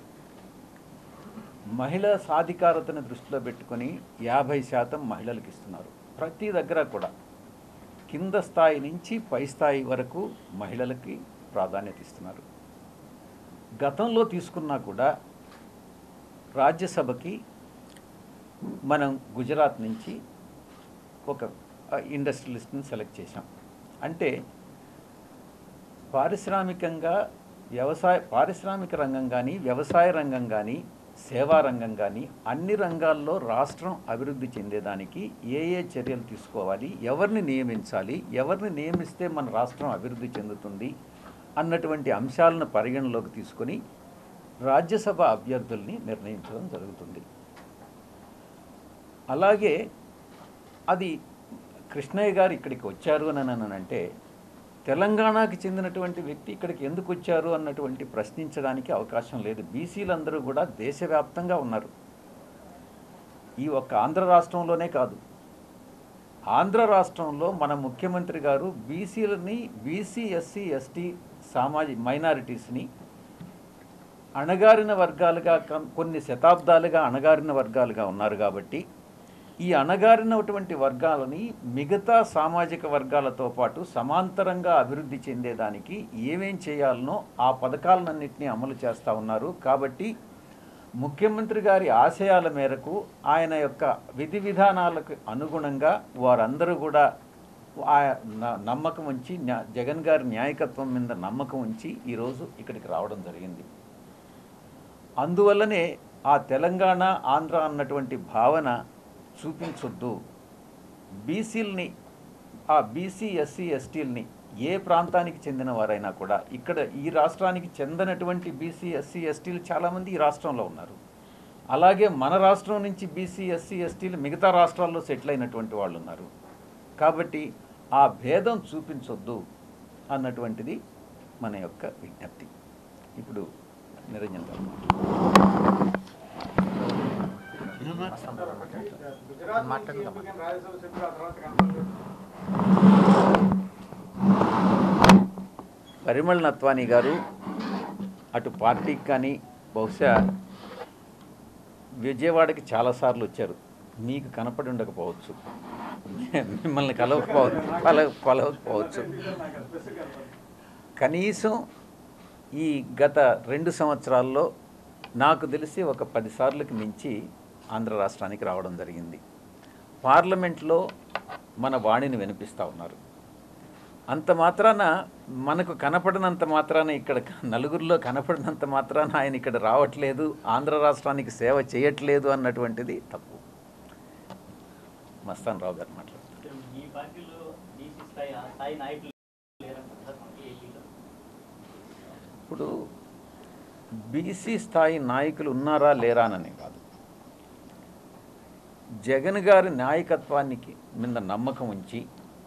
మహిళా సాధికారతను దృష్టిలో పెట్టుకొని యాభై శాతం మహిళలకు ఇస్తున్నారు ప్రతి దగ్గర కూడా కింద స్థాయి నుంచి పై స్థాయి వరకు మహిళలకి ప్రాధాన్యత ఇస్తున్నారు గతంలో తీసుకున్నా కూడా రాజ్యసభకి మనం గుజరాత్ నుంచి ఒక ఇండస్ట్రియలిస్ట్ని సెలెక్ట్ చేశాం అంటే పారిశ్రామికంగా వ్యవసాయ పారిశ్రామిక రంగం కానీ వ్యవసాయ రంగం కానీ సేవా రంగం కానీ అన్ని రంగాల్లో రాష్ట్రం అభివృద్ధి చెందేదానికి ఏ ఏ చర్యలు తీసుకోవాలి ఎవరిని నియమించాలి ఎవరిని నియమిస్తే మన రాష్ట్రం అభివృద్ధి చెందుతుంది అన్నటువంటి అంశాలను పరిగణలోకి తీసుకొని రాజ్యసభ అభ్యర్థుల్ని నిర్ణయించడం జరుగుతుంది అలాగే అది కృష్ణయ్య గారు ఇక్కడికి వచ్చారు అని అంటే తెలంగాణకి చెందినటువంటి వ్యక్తి ఇక్కడికి ఎందుకు వచ్చారు అన్నటువంటి ప్రశ్నించడానికి అవకాశం లేదు బీసీలందరూ కూడా దేశవ్యాప్తంగా ఉన్నారు ఈ ఒక్క ఆంధ్ర రాష్ట్రంలోనే కాదు ఆంధ్ర రాష్ట్రంలో మన ముఖ్యమంత్రి గారు బీసీలని బీసీ ఎస్సీ ఎస్టీ సామాజిక మైనారిటీస్ని అణగారిన వర్గాలుగా కం- కొన్ని శతాబ్దాలుగా అణగారిన వర్గాలుగా ఉన్నారు కాబట్టి ఈ అణగారినటువంటి వర్గాలని మిగతా సామాజిక వర్గాలతో పాటు సమాంతరంగా అభివృద్ధి చెందేదానికి ఏమేం చేయాలనో ఆ పథకాలన్నింటినీ అమలు చేస్తూ ఉన్నారు కాబట్టి ముఖ్యమంత్రి గారి ఆశయాల మేరకు ఆయన యొక్క విధి విధానాలకు అనుగుణంగా వారందరూ కూడా ఆ న- నమ్మకం ఉంచి న్యా- జగన్ గారి న్యాయకత్వం మీద నమ్మకం ఉంచి ఈరోజు ఇక్కడికి రావడం జరిగింది అందువల్లనే ఆ తెలంగాణ ఆంధ్ర అన్నటువంటి భావన చూపించొద్దు బీసీలని ఆ బీసీ ఎస్సీ ఎస్టీలని ఏ ప్రాంతానికి చెందిన వారైనా కూడా ఇక్కడ ఈ రాష్ట్రానికి చెందినటువంటి బీసీ ఎస్సీ ఎస్టీలు చాలామంది ఈ రాష్ట్రంలో ఉన్నారు అలాగే మన రాష్ట్రం నుంచి బీసీ ఎస్సీ ఎస్టీలు మిగతా రాష్ట్రాల్లో సెటిల్ అయినటువంటి వాళ్ళు ఉన్నారు కాబట్టి ఆ భేదం చూపించొద్దు అన్నటువంటిది మన యొక్క విజ్ఞప్తి ఇప్పుడు నిరంజన్ గారు గుజరాత్ నుంచి ఎంపికైన రాజ్యసభ సభ్యులు ఆ తర్వాత కనపడలేదు పరిమళ్ నత్వానీ గారు అటు పార్టీకి కానీ బహుశా విజయవాడకి చాలాసార్లు వచ్చారు మీకు కనపడి ఉండకపోవచ్చు మిమ్మల్ని కలవకపోవచ్చు కల కలవకపోవచ్చు నాకు స్పెసిఫిక్ కనపడలేదు కనీసం ఈ గత రెండు సంవత్సరాల్లో నాకు తెలిసి ఒక పది సార్లకు మించి ఆంధ్ర రాష్ట్రానికి రావడం జరిగింది పార్లమెంట్లో మన వాణిని వినిపిస్తూ ఉన్నారు అంత మాత్రాన మనకు కనపడినంత మాత్రాన ఇక్కడ నలుగురిలో కనపడినంత మాత్రాన ఆయన ఇక్కడ రావట్లేదు ఆంధ్ర రాష్ట్రానికి సేవ చేయట్లేదు అన్నటువంటిది తప్పు మస్తాన్ రావు గారు మాట్లాడుతారు మీ పార్టీలో బీసీ స్థాయి ఆ స్థాయి నాయకులు లేరంటారా మనకి ఏపీలో ఇప్పుడు బీసీ స్థాయి నాయకులు ఉన్నారా లేరానని కాదు జగన్ గారి నాయకత్వానికి మీద నమ్మకం ఉంచి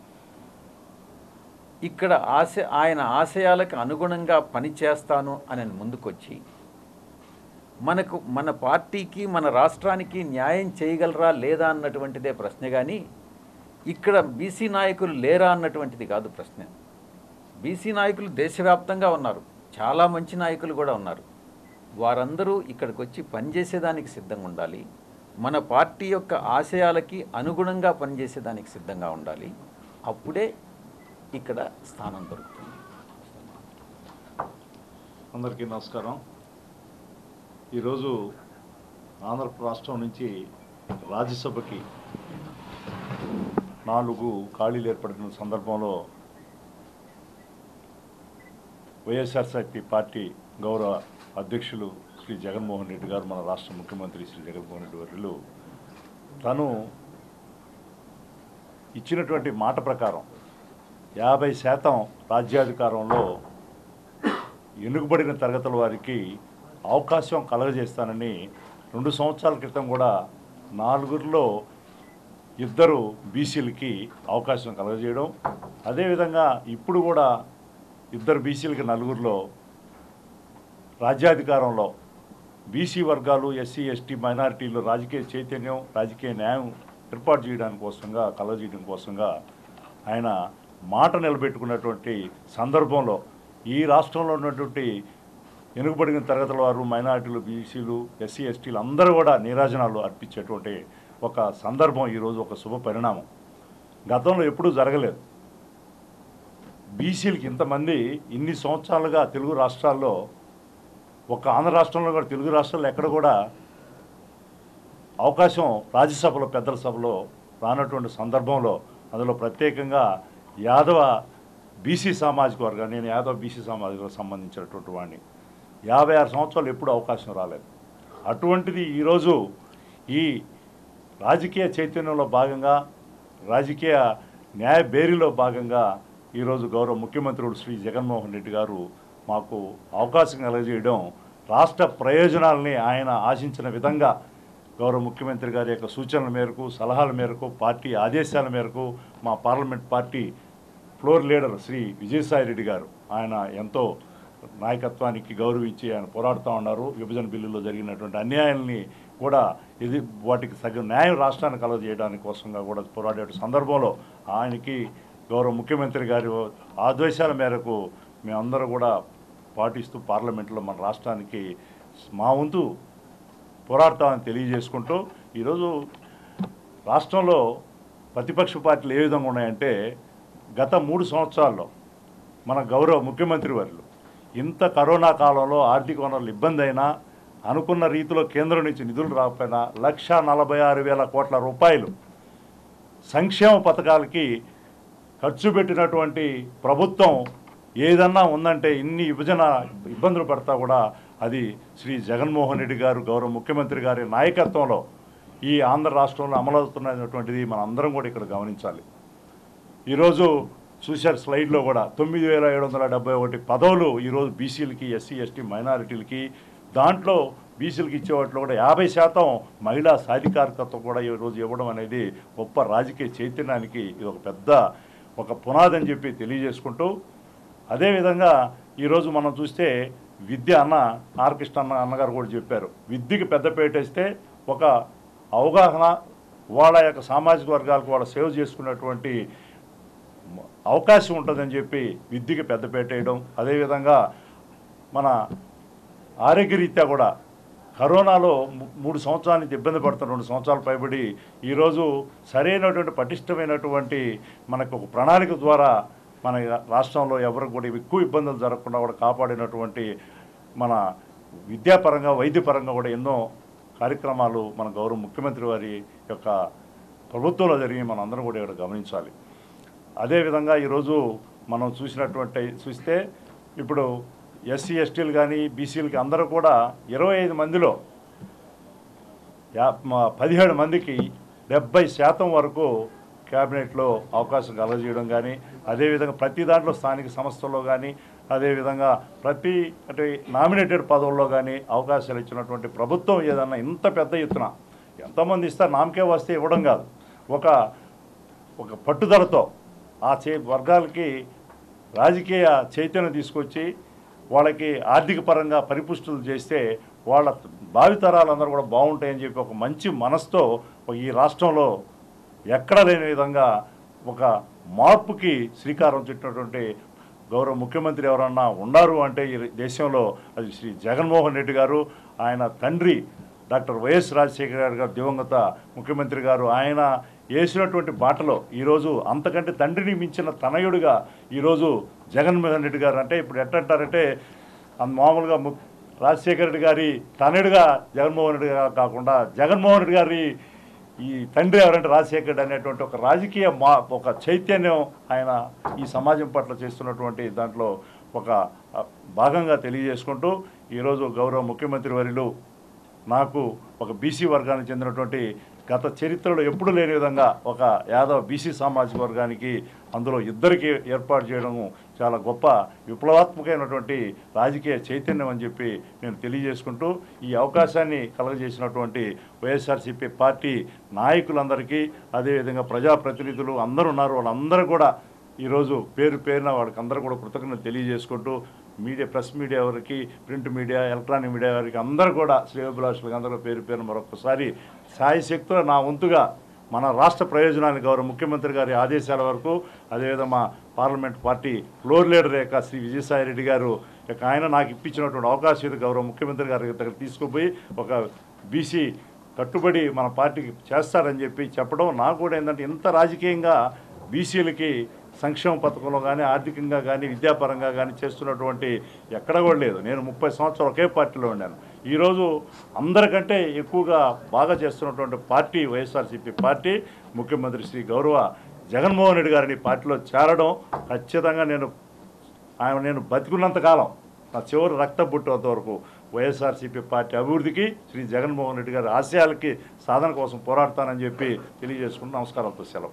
ఇక్కడ ఆశ ఆయన ఆశయాలకు అనుగుణంగా పనిచేస్తాను అని ముందుకొచ్చి మనకు మన పార్టీకి మన రాష్ట్రానికి న్యాయం చేయగలరా లేదా అన్నటువంటిదే ప్రశ్న కానీ ఇక్కడ బీసీ నాయకులు లేరా అన్నటువంటిది కాదు ప్రశ్న బీసీ నాయకులు దేశవ్యాప్తంగా ఉన్నారు చాలా మంచి నాయకులు కూడా ఉన్నారు వారందరూ ఇక్కడికి వచ్చి పనిచేసేదానికి సిద్ధంగా ఉండాలి మన పార్టీ యొక్క ఆశయాలకి అనుగుణంగా పనిచేసేదానికి సిద్ధంగా ఉండాలి అప్పుడే ఇక్కడ స్థానం దొరుకుతుంది అందరికీ నమస్కారం ఈరోజు ఆంధ్ర రాష్ట్రం నుంచి రాజ్యసభకి నాలుగు ఖాళీలు ఏర్పడిన సందర్భంలో వైఎస్ఆర్సీపీ పార్టీ గౌరవ అధ్యక్షులు శ్రీ జగన్మోహన్ రెడ్డి గారు మన రాష్ట్ర ముఖ్యమంత్రి శ్రీ జగన్మోహన్ రెడ్డి వర్యులు తను ఇచ్చినటువంటి మాట ప్రకారం యాభై శాతం రాజ్యాధికారంలో వెనుకబడిన తరగతుల వారికి అవకాశం కలగజేస్తానని రెండు సంవత్సరాల క్రితం కూడా నాలుగురిలో ఇద్దరు బీసీలకి అవకాశం కలగజేయడం అదేవిధంగా ఇప్పుడు కూడా ఇద్దరు బీసీలకి నలుగురిలో రాజ్యాధికారంలో బీసీ వర్గాలు ఎస్సీ ఎస్టీ మైనారిటీలు రాజకీయ చైతన్యం రాజకీయ న్యాయం ఏర్పాటు చేయడానికి కోసంగా కలగజేయడం కోసంగా ఆయన మాట నిలబెట్టుకున్నటువంటి సందర్భంలో ఈ రాష్ట్రంలో ఉన్నటువంటి వెనుకబడిన తరగతుల వారు మైనారిటీలు బీసీలు ఎస్సీ ఎస్టీలు అందరూ కూడా నీరాజనాలు అర్పించేటువంటి ఒక సందర్భం ఈరోజు ఒక శుభ పరిణామం గతంలో ఎప్పుడూ జరగలేదు బీసీలకి ఇంతమంది ఇన్ని సంవత్సరాలుగా తెలుగు రాష్ట్రాల్లో ఒక ఆంధ్ర రాష్ట్రంలో కూడా తెలుగు రాష్ట్రాల్లో ఎక్కడ కూడా అవకాశం రాజ్యసభలో పెద్దల సభలో రానటువంటి సందర్భంలో అందులో ప్రత్యేకంగా యాదవ బీసీ సామాజిక వర్గం నేను యాదవ బీసీ సామాజిక వర్గం సంబంధించినటువంటి వాడిని యాభై ఆరు సంవత్సరాలు ఎప్పుడు అవకాశం రాలేదు అటువంటిది ఈరోజు ఈ రాజకీయ చైతన్యంలో భాగంగా రాజకీయ న్యాయ బేరీలో భాగంగా ఈరోజు గౌరవ ముఖ్యమంత్రుడు శ్రీ జగన్మోహన్ రెడ్డి గారు మాకు అవకాశం కలగజేయడం రాష్ట్ర ప్రయోజనాలని ఆయన ఆశించిన విధంగా గౌరవ ముఖ్యమంత్రి గారి యొక్క సూచనల మేరకు సలహాల మేరకు పార్టీ ఆదేశాల మేరకు మా parliament party floor leader Shri Vijayasai Reddy గారు ఆయన ఎంతో నాయకత్వానికి గౌరవించి ఆయన పోరాడుతూ ఉన్నారు విభజన బిల్లులో జరిగినటువంటి అన్యాయాల్ని కూడా ఇది వాటికి సగం న్యాయం రాష్ట్రానికి కలగజేయడానికి కోసంగా కూడా పోరాడే సందర్భంలో ఆయనకి గౌరవ ముఖ్యమంత్రి గారి ఆదేశాల మేరకు మేమందరూ కూడా పాటిస్తూ పార్లమెంట్లో మన రాష్ట్రానికి మా వంతు పోరాడతామని తెలియజేసుకుంటూ ఈరోజు రాష్ట్రంలో ప్రతిపక్ష పార్టీలు ఏ విధంగా ఉన్నాయంటే గత మూడు సంవత్సరాల్లో మన గౌరవ ముఖ్యమంత్రి వర్యులు ఇంత కరోనా కాలంలో ఆర్థిక వనరులు ఇబ్బంది అయినా అనుకున్న రీతిలో కేంద్రం నుంచి నిధులు రాకపోయినా లక్ష నలభై ఆరు వేల కోట్ల రూపాయలు సంక్షేమ పథకాలకి ఖర్చు పెట్టినటువంటి ప్రభుత్వం ఏదన్నా ఉందంటే ఇన్ని విభజన ఇబ్బందులు పడతా కూడా అది శ్రీ జగన్మోహన్ రెడ్డి గారు గౌరవ ముఖ్యమంత్రి గారి నాయకత్వంలో ఈ ఆంధ్ర రాష్ట్రంలో అమలవుతున్నటువంటిది మన అందరం కూడా ఇక్కడ గమనించాలి ఈరోజు చూశారు స్లైడ్లో కూడా తొమ్మిది వేల ఏడు వందల డెబ్బై ఒకటి పదవులు ఈరోజు బీసీలకి ఎస్సీ ఎస్టీ మైనారిటీలకి దాంట్లో బీసీలకి ఇచ్చే వాటిలో కూడా యాభై శాతం మహిళా సాధికారికత కూడా ఈరోజు ఇవ్వడం అనేది గొప్ప రాజకీయ చైతన్యానికి ఇది ఒక పెద్ద ఒక పునాది అని చెప్పి తెలియజేసుకుంటూ అదేవిధంగా ఈరోజు మనం చూస్తే విద్య అన్న ఆర్ కృష్ణ అన్న అన్నగారు కూడా చెప్పారు విద్యకి పెద్దపేట వేస్తే ఒక అవగాహన వాళ్ళ యొక్క సామాజిక వర్గాలకు వాళ్ళ సేవ చేసుకున్నటువంటి అవకాశం ఉంటుందని చెప్పి విద్యకి పెద్దపేట వేయడం అదేవిధంగా మన ఆరోగ్యరీత్యా కూడా కరోనాలో ము- మూడు సంవత్సరాల నుంచి ఇబ్బంది పడుతున్న రెండు సంవత్సరాలు పైబడి ఈరోజు సరైనటువంటి పటిష్టమైనటువంటి మనకు ఒక ప్రణాళిక ద్వారా మన రాష్ట్రంలో ఎవరికి కూడా ఎక్కువ ఇబ్బందులు జరగకుండా కూడా కాపాడినటువంటి మన విద్యాపరంగా వైద్యపరంగా కూడా ఎన్నో కార్యక్రమాలు మన గౌరవ ముఖ్యమంత్రి వారి యొక్క ప్రభుత్వంలో జరిగి మనం అందరం కూడా ఇక్కడ గమనించాలి అదేవిధంగా ఈరోజు మనం చూసినటువంటి చూస్తే ఇప్పుడు ఎస్సీ ఎస్టీలు కానీ బీసీలకి అందరూ కూడా ఇరవై ఐదు మందిలో యా మా పదిహేడు మందికి డెబ్బై శాతం వరకు క్యాబినెట్లో అవకాశం కలగజేయడం కానీ అదేవిధంగా ప్రతి దాంట్లో స్థానిక సంస్థల్లో కానీ అదేవిధంగా ప్రతి అంటే నామినేటెడ్ పదవుల్లో కానీ అవకాశాలు ఇచ్చినటువంటి ప్రభుత్వం ఏదన్నా ఇంత పెద్ద ఎత్తున ఎంతమంది ఇస్తారు నామకే వస్తే ఇవ్వడం కాదు ఒక ఒక పట్టుదలతో ఆ చే వర్గాలకి రాజకీయ చైతన్యం తీసుకొచ్చి వాళ్ళకి ఆర్థిక పరంగా పరిపుష్టులు చేస్తే వాళ్ళ భావితరాలందరూ కూడా బాగుంటాయని చెప్పి ఒక మంచి మనసుతో ఈ రాష్ట్రంలో ఎక్కడ లేని విధంగా ఒక మార్పుకి శ్రీకారం చుట్టినటువంటి గౌరవ ముఖ్యమంత్రి ఎవరన్నా ఉన్నారు అంటే ఈ దేశంలో అది శ్రీ జగన్మోహన్ రెడ్డి గారు ఆయన తండ్రి డాక్టర్ వైఎస్ రాజశేఖర గారు గారు దివంగత ముఖ్యమంత్రి గారు ఆయన వేసినటువంటి బాటలో ఈరోజు అంతకంటే తండ్రిని మించిన తనయుడిగా ఈరోజు జగన్మోహన్ రెడ్డి గారు అంటే ఇప్పుడు ఎట్టంటారంటే అంత మామూలుగా ము రాజశేఖర రెడ్డి గారి తనయుడిగా జగన్మోహన్ రెడ్డి గారు కాకుండా జగన్మోహన్ రెడ్డి గారి ఈ తండ్రి ఎవరంటే రాజశేఖర రెడ్డి అనేటువంటి ఒక రాజకీయ మా ఒక చైతన్యం ఆయన ఈ సమాజం పట్ల చేస్తున్నటువంటి దాంట్లో ఒక ఆ, భాగంగా తెలియజేసుకుంటూ ఈరోజు గౌరవ ముఖ్యమంత్రి వర్యులు నాకు ఒక బీసీ వర్గానికి చెందినటువంటి గత చరిత్రలో ఎప్పుడు లేని విధంగా ఒక యాదవ్ బీసీ సామాజిక వర్గానికి అందులో ఇద్దరికి ఏర్పాటు చేయడం చాలా గొప్ప విప్లవాత్మకమైనటువంటి రాజకీయ చైతన్యం అని చెప్పి నేను తెలియజేసుకుంటూ ఈ అవకాశాన్ని కలగజేసినటువంటి వైఎస్ఆర్సీపీ పార్టీ నాయకులందరికీ అదేవిధంగా ప్రజాప్రతినిధులు అందరూ ఉన్నారు వాళ్ళందరూ కూడా ఈరోజు పేరు పేరున వాళ్ళకి అందరూ కూడా కృతజ్ఞతలు తెలియజేసుకుంటూ మీడియా ప్రెస్ మీడియా వారికి ప్రింట్ మీడియా ఎలక్ట్రానిక్ మీడియా వారికి అందరూ కూడా శ్రేయోభిలాషులకు అందరూ పేరు పేరు మరొకసారి సాయి శక్తులు నా వంతుగా మన రాష్ట్ర ప్రయోజనాన్ని గౌరవ ముఖ్యమంత్రి గారి ఆదేశాల వరకు అదేవిధంగా మా పార్లమెంట్ పార్టీ ఫ్లోర్ లీడర్ యొక్క శ్రీ విజయసాయి రెడ్డి గారు ఇక ఆయన నాకు ఇప్పించినటువంటి అవకాశం ఇది గౌరవ ముఖ్యమంత్రి గారి దగ్గర తీసుకుపోయి ఒక బీసీ కట్టుబడి మన పార్టీకి చేస్తారని చెప్పి చెప్పడం నాకు కూడా ఏంటంటే ఇంత రాజకీయంగా బీసీలకి సంక్షేమ పథకంలో కానీ ఆర్థికంగా కానీ విద్యాపరంగా కానీ చేస్తున్నటువంటి ఎక్కడ కూడా లేదు నేను ముప్పై సంవత్సరాలు ఒకే పార్టీలో ఉన్నాను ఈరోజు అందరికంటే ఎక్కువగా బాగా చేస్తున్నటువంటి పార్టీ వైఎస్ఆర్సీపీ పార్టీ ముఖ్యమంత్రి శ్రీ గౌరవ జగన్మోహన్ రెడ్డి గారిని పార్టీలో చేరడం ఖచ్చితంగా నేను ఆయన నేను బతికున్నంత కాలం నా చివరి రక్త పుట్టేంత వరకు వైఎస్ఆర్సీపీ పార్టీ అభివృద్ధికి శ్రీ జగన్మోహన్ రెడ్డి గారి ఆశయాలకి సాధన కోసం పోరాడతానని చెప్పి తెలియజేసుకుంటూ నమస్కారంతో సెలవు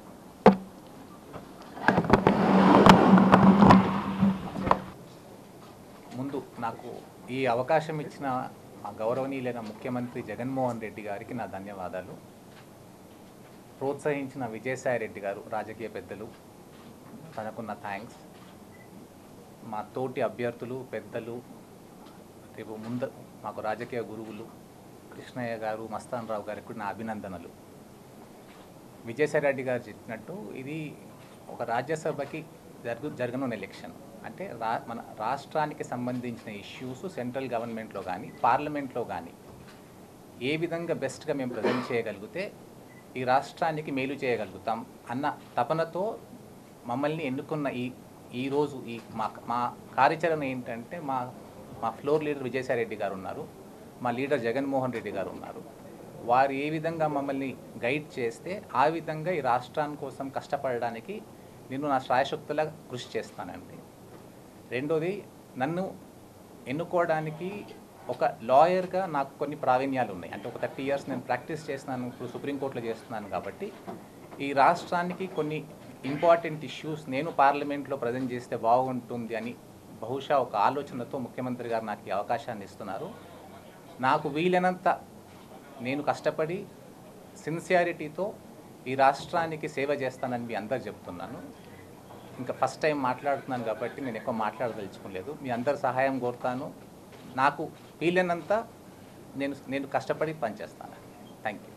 ముందు నాకు ఈ అవకాశం ఇచ్చిన మా గౌరవనీయులైన ముఖ్యమంత్రి జగన్మోహన్ రెడ్డి గారికి నా ధన్యవాదాలు ప్రోత్సహించిన విజయసాయి రెడ్డి గారు రాజకీయ పెద్దలు తనకున్న థ్యాంక్స్ మా తోటి అభ్యర్థులు పెద్దలు రేపు ముందు మాకు రాజకీయ గురువులు కృష్ణయ్య గారు మస్తాన్ రావు గారికి కూడా నా అభినందనలు విజయసాయి రెడ్డి గారు చెప్పినట్టు ఇది ఒక రాజ్యసభకి జరుగు జరగనున్న ఎలక్షన్ అంటే రా మన రాష్ట్రానికి సంబంధించిన ఇష్యూస్ సెంట్రల్ గవర్నమెంట్లో కానీ పార్లమెంట్లో కానీ ఏ విధంగా బెస్ట్గా మేము ప్రజెంట్ చేయగలిగితే ఈ రాష్ట్రానికి మేలు చేయగలుగుతాం అన్న తపనతో మమ్మల్ని ఎన్నుకున్న ఈ ఈరోజు ఈ మా మా కార్యాచరణ ఏంటంటే మా మా ఫ్లోర్ లీడర్ విజయసాయి రెడ్డి గారు ఉన్నారు మా లీడర్ జగన్మోహన్ రెడ్డి గారు ఉన్నారు వారు ఏ విధంగా మమ్మల్ని గైడ్ చేస్తే ఆ విధంగా ఈ రాష్ట్రాని కోసం కష్టపడడానికి నేను నా శ్రాయశక్తులా కృషి చేస్తానండి రెండోది నన్ను ఎన్నుకోవడానికి ఒక లాయర్గా నాకు కొన్ని ప్రావీణ్యాలు ఉన్నాయి అంటే ఒక థర్టీ ఇయర్స్ నేను ప్రాక్టీస్ చేస్తున్నాను ఇప్పుడు సుప్రీంకోర్టులో చేస్తున్నాను కాబట్టి ఈ రాష్ట్రానికి కొన్ని ఇంపార్టెంట్ ఇష్యూస్ నేను పార్లమెంట్లో ప్రజెంట్ చేస్తే బాగుంటుంది అని బహుశా ఒక ఆలోచనతో ముఖ్యమంత్రి గారు నాకు ఈ అవకాశాన్ని ఇస్తున్నారు నాకు వీలైనంత నేను కష్టపడి సిన్సియారిటీతో ఈ రాష్ట్రానికి సేవ చేస్తానని మీ అందరు చెప్తున్నాను ఇంకా ఫస్ట్ టైం మాట్లాడుతున్నాను కాబట్టి నేను ఎక్కువ మాట్లాడదలుచుకోలేదు మీ అందరి సహాయం కోరుతాను నాకు వీలైనంత నేను నేను కష్టపడి పనిచేస్తాను థ్యాంక్ యూ